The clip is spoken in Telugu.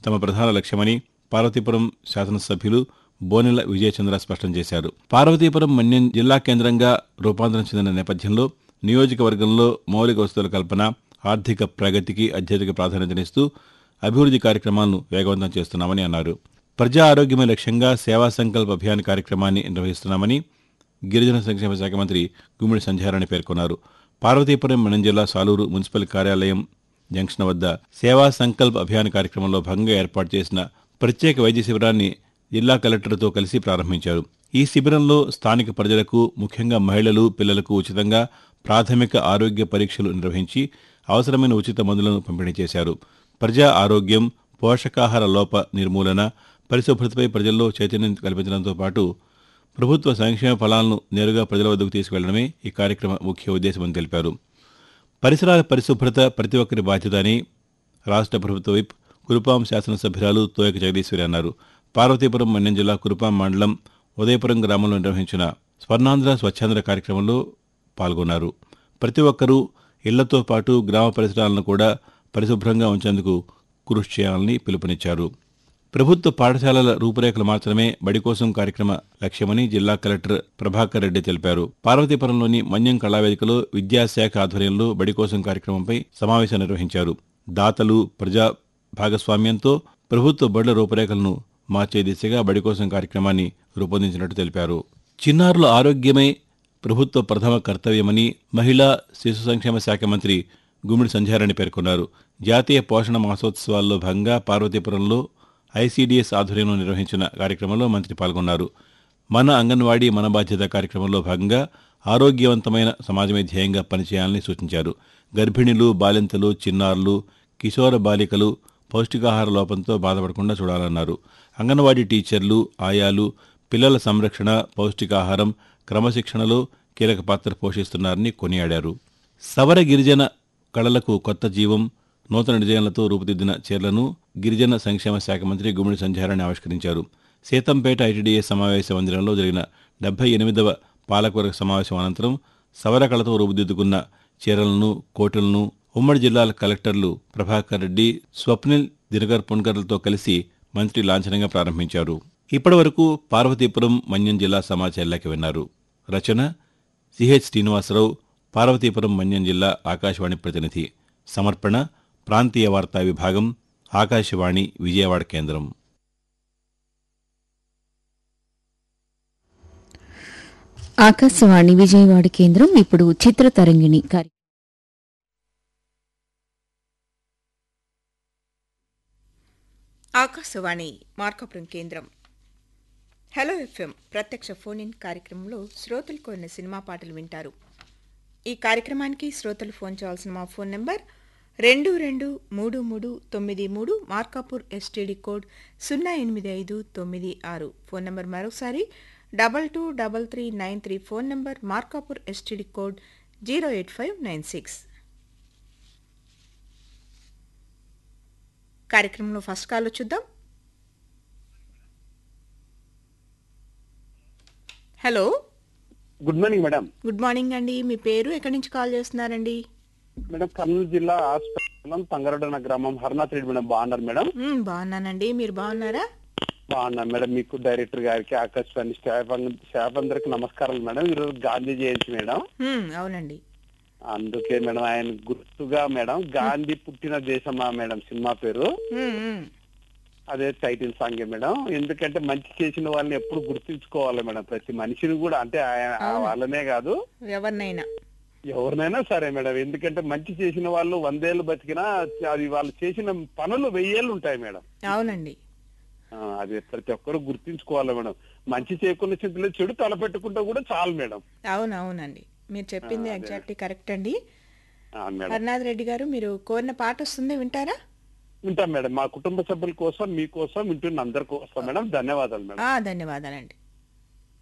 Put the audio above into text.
తమ ప్రధాన లక్ష్యమని పార్వతీపురం శాసనసభ్యులు బోనెల విజయచంద్ర స్పష్టం చేశారు పార్వతీపురం మన్యం జిల్లా కేంద్రంగా రూపాంతరం చెందిన నేపథ్యంలో నియోజకవర్గంలో మౌలిక వసతుల కల్పన ఆర్థిక ప్రగతికి అత్యధిక ప్రాధాన్యతనిస్తూ అభివృద్ధి కార్యక్రమాలను వేగవంతం చేస్తున్నామని అన్నారు ప్రజా ఆరోగ్యమే లక్ష్యంగా సేవా సంకల్ప అభియాన్ కార్యక్రమాన్ని నిర్వహిస్తున్నామని గిరిజన సంక్షేమ శాఖ మంత్రి గుమ్మిడి సంధ్యారాణి పేర్కొన్నారు పార్వతీపురం మన్యం జిల్లా సాలూరు మున్సిపల్ కార్యాలయం జంక్షన్ వద్ద సేవా సంకల్ప్ అభియాన్ కార్యక్రమంలో భాగంగా ఏర్పాటు చేసిన ప్రత్యేక వైద్య శిబిరాన్ని జిల్లా కలెక్టర్తో కలిసి ప్రారంభించారు ఈ శిబిరంలో స్థానిక ప్రజలకు ముఖ్యంగా మహిళలు పిల్లలకు ఉచితంగా ప్రాథమిక ఆరోగ్య పరీక్షలు నిర్వహించి అవసరమైన ఉచిత మందులను పంపిణీ చేశారు ప్రజా ఆరోగ్యం పోషకాహార లోప నిర్మూలన పరిశుభ్రతపై ప్రజల్లో చైతన్యం కల్పించడంతో పాటు ప్రభుత్వ సంక్షేమ ఫలాలను నేరుగా ప్రజల వద్దకు తీసుకెళ్లడమే ఈ కార్యక్రమ ముఖ్య ఉద్దేశమని తెలిపారు పరిసరాల పరిశుభ్రత ప్రతి ఒక్కరి బాధ్యత అని రాష్ట్ర ప్రభుత్వ విప్ కురుపాం శాసనసభ్యురాలు తోయక జగదీశ్వరి అన్నారు పార్వతీపురం మన్యం జిల్లా కురుపాం మండలం ఉదయపురం గ్రామంలో నిర్వహించిన స్వర్ణాంధ్ర స్వచ్ఛాంధ్ర కార్యక్రమంలో పాల్గొన్నారు ప్రతి ఒక్కరూ ఇళ్లతో పాటు గ్రామ పరిసరాలను కూడా పరిశుభ్రంగా ఉంచేందుకు కృషి చేయాలని పిలుపునిచ్చారు ప్రభుత్వ పాఠశాలల రూపురేఖలు మార్చడమే బడి కోసం కార్యక్రమ లక్ష్యమని జిల్లా కలెక్టర్ ప్రభాకర్ రెడ్డి తెలిపారు పార్వతీపురంలోని మన్యం కళావేదికలో విద్యాశాఖ ఆధ్వర్యంలో బడి కోసం కార్యక్రమంపై సమావేశం నిర్వహించారు దాతలు ప్రజా భాగస్వామ్యంతో ప్రభుత్వ బడుల రూపురేఖలను మార్చే దిశగా బడి కోసం కార్యక్రమాన్ని రూపొందించినట్టు తెలిపారు చిన్నారుల ఆరోగ్యమే ప్రభుత్వ ప్రథమ కర్తవ్యమని మహిళా శిశు సంక్షేమ శాఖ మంత్రి గుమ్మిడి సంధ్యారాణి పేర్కొన్నారు జాతీయ పోషణ మాసోత్సవాల్లో భాగంగా పార్వతీపురంలో ఐసీడీఎస్ ఆధ్వర్యంలో నిర్వహించిన కార్యక్రమంలో మంత్రి పాల్గొన్నారు మన అంగన్వాడీ మన బాధ్యత కార్యక్రమంలో భాగంగా ఆరోగ్యవంతమైన సమాజమే ధ్యేయంగా పనిచేయాలని సూచించారు గర్భిణులు బాలింతలు చిన్నారులు కిశోర బాలికలు పౌష్టికాహార లోపంతో బాధపడకుండా చూడాలన్నారు అంగన్వాడీ టీచర్లు ఆయాలు పిల్లల సంరక్షణ పౌష్టికాహారం క్రమశిక్షణలో కీలక పాత్ర పోషిస్తున్నారని కొనియాడారు సవర గిరిజన కళలకు కొత్త జీవం నూతన డిజైన్లతో రూపుదిద్దిన చీరలను గిరిజన సంక్షేమ శాఖ మంత్రి గుమ్మిడి సంధ్యారాణి ఆవిష్కరించారు సీతంపేట ఐటీడీఏ సమావేశ మందిరంలో జరిగిన డెబ్బై ఎనిమిదవ పాలకవర్గ సమావేశం అనంతరం సవర కళతో రూపుదిద్దుకున్న చీరలను కోటులను ఉమ్మడి జిల్లాల కలెక్టర్లు ప్రభాకర్ రెడ్డి స్వప్నిల్ దినకర్ పుణ్కర్లతో కలిసి మంత్రి లాంఛనంగా ప్రారంభించారు ఇప్పటివరకు పార్వతీపురం మన్యం జిల్లా సమాచారాలకి విన్నారు రచన సిహెచ్ శ్రీనివాసరావు పార్వతీపురం మన్యం జిల్లా ఆకాశవాణి ప్రతినిధి సమర్పణ ప్రాంతీయ వార్తా విభాగం ఆకాశవాణి విజయవాడ కేంద్రం ఆకాశవాణి విజయవాడ కేంద్రం ఇప్పుడు చిత్రతరంగిణి కార్య ఆకాశవాణి మార్కాపురం కేంద్రం హలో ఎఫ్ఎం ప్రత్యక్ష ఫోన్ ఇన్ కార్యక్రమంలో శ్రోతలు కోరిన సినిమా పాటలు వింటారు ఈ కార్యక్రమానికి శ్రోతలు ఫోన్ చేయాల్సిన మా ఫోన్ నెంబర్ రెండు రెండు మూడు మూడు తొమ్మిది మూడు మార్కాపూర్ ఎస్టీడీ కోడ్ సున్నా ఎనిమిది ఐదు తొమ్మిది ఆరు ఫోన్ నెంబర్ మరోసారి double two double three nine three phone number Markapur S T D code zero eight five nine six కార్యక్రమంలో ఫస్ట్ కాల్ చూద్దాం hello good morning madam good morning అండి మీ పేరు ఎక్కడి నుంచి కాల్ చేస్తున్నారండి మేడం కర్నూలు జిల్లా హాస్పిటల్ తంగరడన గ్రామం హర్నాథ్ రెడ్డి మేడం బాగున్నారు మేడం మ్మ్, బాగున్నానండి మీరు బాగున్నారా బాగున్నాను మేడం మీకు డైరెక్టర్ గారికి ఆకాశవాణి స్టాఫ్ అంద- స్టాఫ్ అందరికి నమస్కారాలు మేడం ఈరోజు గాంధీ జయంతి మేడం మ్మ్, అవునండి అందుకే మేడం ఆయన గుర్తుగా మేడం గాంధీ పుట్టిన దేశమా మేడం సినిమా పేరు మ్మ్, మ్మ్. అదే టైటిల్ సాంగే మేడం ఎందుకంటే మంచి చేసిన వాళ్ళని ఎప్పుడు గుర్తుంచుకోవాలి మేడం ప్రతి మనిషిని కూడా అంటే ఆయన ఆ వాళ్ళనే కాదు ఎవరినైనా ఎవరినైనా సరే మేడం ఎందుకంటే మంచి చేసిన వాళ్ళు వందేళ్ళు బతికినా అది వాళ్ళు చేసిన పనులు వెయ్యేళ్ళు ఉంటాయి మేడం అవునండి ఆ, అది ప్రతి ఒక్కరు గుర్తించుకోవాలి మేడం మంచి చేయకుండా చింతలో చెడు తలపెట్టుకుంటా కూడా చాలు మేడం అవును అవునండి మీరు చెప్పింది ఎగ్జాక్ట్లీ కరెక్ట్ అండి ఆ, మేడం హరినాథ్ రెడ్డి గారు మీరు కోరిన పాట వస్తుంది వింటారా వింటాం మేడం మా కుటుంబ సభ్యుల కోసం మీకోసం వింటున్న అందరి కోసం మేడం ధన్యవాదాలు మేడం ఆ, ధన్యవాదాలండి